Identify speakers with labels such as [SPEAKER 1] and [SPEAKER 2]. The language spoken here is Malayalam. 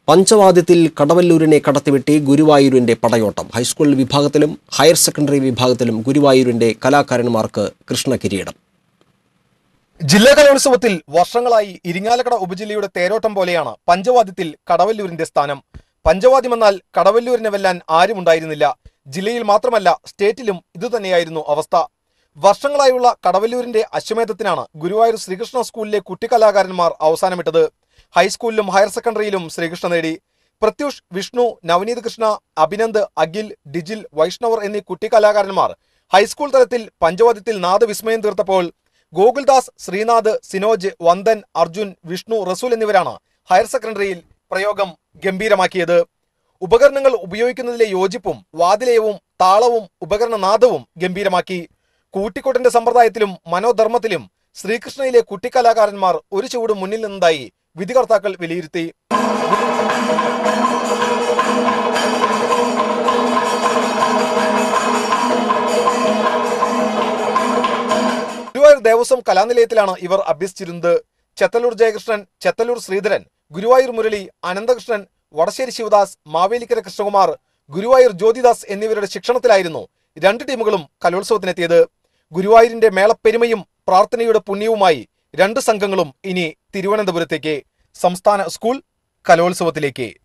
[SPEAKER 1] പഞ്ചവാദ്യത്തിൽ കടവല്ലൂരിനെ കടത്തിവെട്ടി ഗുരുവായൂരിന്റെ പടയോട്ടം ഹൈസ്കൂൾ വിഭാഗത്തിലും ഹയർ സെക്കൻഡറി വിഭാഗത്തിലും ഗുരുവായൂരിന്റെ കലാകാരന്മാർക്ക് കൃഷ്ണകിരീടം
[SPEAKER 2] ജില്ലാ കലോത്സവത്തിൽ വർഷങ്ങളായി ഇരിങ്ങാലക്കട ഉപജില്ലയുടെ തേരോട്ടം പോലെയാണ് പഞ്ചവാദ്യത്തിൽ കടവല്ലൂരിന്റെ സ്ഥാനം പഞ്ചവാദ്യമെന്നാൽ കടവല്ലൂരിനെ വെല്ലാൻ ആരുമുണ്ടായിരുന്നില്ല ജില്ലയിൽ മാത്രമല്ല സ്റ്റേറ്റിലും ഇതുതന്നെയായിരുന്നു അവസ്ഥ വർഷങ്ങളായുള്ള കടവല്ലൂരിന്റെ അശ്വമേധത്തിനാണ് ഗുരുവായൂർ ശ്രീകൃഷ്ണ സ്കൂളിലെ കുട്ടിക്കലാകാരന്മാർ അവസാനമിട്ടത് ഹൈസ്കൂളിലും ഹയർ സെക്കൻഡറിയിലും ശ്രീകൃഷ്ണ നേടി പ്രത്യൂഷ് വിഷ്ണു നവനീത് കൃഷ്ണ അഭിനന്ദ് അഖിൽ ഡിജിൽ വൈഷ്ണവർ എന്നീ കുട്ടിക്കലാകാരന്മാർ ഹൈസ്കൂൾ തലത്തിൽ പഞ്ചവാദ്യത്തിൽ നാദവിസ്മയം തീർത്തപ്പോൾ ഗോകുൽദാസ് ശ്രീനാഥ് സിനോജ് വന്ദൻ അർജുൻ വിഷ്ണു റസൂൽ എന്നിവരാണ് ഹയർ സെക്കൻഡറിയിൽ പ്രയോഗം ഗംഭീരമാക്കിയത് ഉപകരണങ്ങൾ ഉപയോഗിക്കുന്നതിലെ യോജിപ്പും വാതിലയവും താളവും ഉപകരണനാദവും ഗംഭീരമാക്കി കൂട്ടിക്കൊട്ടിന്റെ സമ്പ്രദായത്തിലും മനോധർമ്മത്തിലും ശ്രീകൃഷ്ണയിലെ കുട്ടിക്കലാകാരന്മാർ ഒരു ചുവട് മുന്നിൽ നിന്നതായി വിധികർത്താക്കൾ വിലയിരുത്തി ഗുരുവായൂർ ദേവസ്വം കലാനിലയത്തിലാണ് ഇവർ അഭ്യസിച്ചിരുന്നത് ചെത്തലൂർ ജയകൃഷ്ണൻ ചെത്തലൂർ ശ്രീധരൻ ഗുരുവായൂർ മുരളി അനന്തകൃഷ്ണൻ വടശ്ശേരി ശിവദാസ് മാവേലിക്കര കൃഷ്ണകുമാർ ഗുരുവായൂർ ജ്യോതിദാസ് എന്നിവരുടെ ശിക്ഷണത്തിലായിരുന്നു രണ്ട് ടീമുകളും കലോത്സവത്തിനെത്തിയത് ഗുരുവായൂരിന്റെ മേളപ്പെരുമയും പ്രാർത്ഥനയുടെ പുണ്യവുമായി രണ്ട് സംഘങ്ങളും ഇനി തിരുവനന്തപുരത്തേക്ക് സംസ്ഥാന സ്കൂൾ കലോത്സവത്തിലേക്ക്